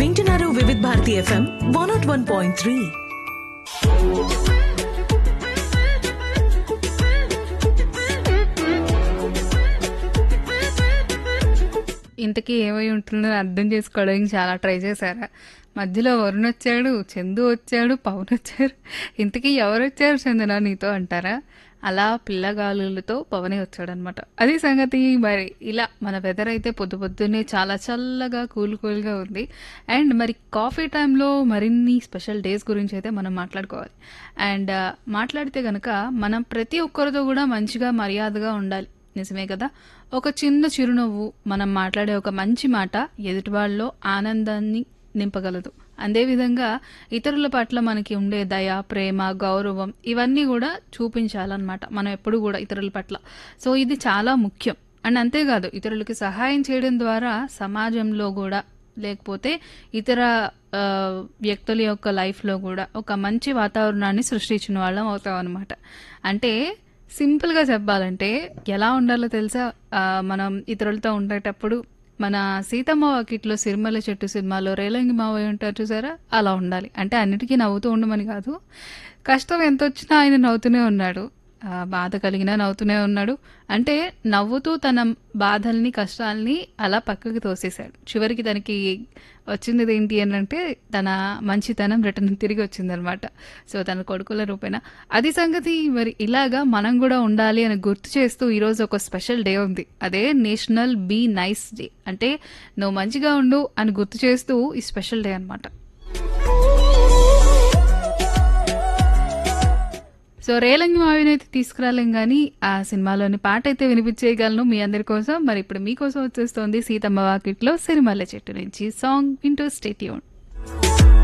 వింటున్నారు Vividh Bharati FM one naught one point three ఇంతకీ ఏమై ఉంటుందో అర్థం చేసుకోవడానికి చాలా ట్రై చేశారా మధ్యలో వరుణ్ వచ్చాడు చందు వచ్చాడు పవన్ వచ్చారు ఇంతకీ ఎవరు వచ్చారు చందన నీతో అంటారా అలా పిల్లగాలులతో పవనే వచ్చాడనమాట అది సంగతి మరి ఇలా మన వెదర్ అయితే పొద్దు పొద్దున్నే చాలా చల్లగా కూల్ కూల్గా ఉంది అండ్ మరి కాఫీ టైంలో మరిన్ని స్పెషల్ డేస్ గురించి అయితే మనం మాట్లాడుకోవాలి అండ్ ఆ, మాట్లాడితే కనుక మనం ప్రతి ఒక్కరితో కూడా మంచిగా మర్యాదగా ఉండాలి నిజమే కదా ఒక చిన్న చిరునవ్వు మనం మాట్లాడే ఒక మంచి మాట ఎదుటి వాళ్ళలో ఆనందాన్ని నింపగలదు అదేవిధంగా ఇతరుల పట్ల మనకి ఉండే దయ ప్రేమ గౌరవం ఇవన్నీ కూడా చూపించాలన్నమాట మనం ఎప్పుడు కూడా ఇతరుల పట్ల సో ఇది చాలా ముఖ్యం అండ్ అంతేకాదు ఇతరులకి సహాయం చేయడం ద్వారా సమాజంలో కూడా లేకపోతే ఇతర ఆ, వ్యక్తుల యొక్క లైఫ్లో కూడా ఒక మంచి వాతావరణాన్ని సృష్టించిన వాళ్ళం అవుతాం అనమాట అంటే సింపుల్గా చెప్పాలంటే ఎలా ఉండాలో తెలుసా ఆ, మనం ఇతరులతో ఉండేటప్పుడు మన సీతమ్మ వాకిట్లో సిరిమల్ల చెట్టు సినిమాలో రేలంగి మావయ్య ఉంటారు చూసారా అలా ఉండాలి అంటే అన్నిటికీ నవ్వుతూ ఉండమని కాదు కష్టం ఎంత వచ్చినా ఆయన నవ్వుతూనే ఉన్నాడు ఆ, బాధ కలిగినా నవ్వుతూనే ఉన్నాడు అంటే నవ్వుతూ తన బాధల్ని కష్టాల్ని అలా పక్కకి తోసేశాడు చివరికి తనకి వచ్చింది ఏంటి అని అంటే తన మంచితనం రిటర్న్ తిరిగి వచ్చిందనమాట సో తన కొడుకుల రూపేణ అది సంగతి మరి ఇలాగా మనం కూడా ఉండాలి అని గుర్తు చేస్తూ ఈరోజు ఒక స్పెషల్ డే ఉంది అదే నేషనల్ బీ నైస్ డే అంటే నువ్వు మంచిగా ఉండు అని గుర్తు చేస్తూ ఈ స్పెషల్ డే అనమాట సో రేలంగి మావిని అయితే తీసుకురాలేం కానీ ఆ సినిమాలోని పాట అయితే వినిపించేయగలను మీ అందరి కోసం మరి ఇప్పుడు మీకోసం వచ్చేస్తోంది సీతమ్మ వాకిట్లో సిరిమల్ల చెట్టు నుంచి సాంగ్ వింటూ స్టేట్యూన్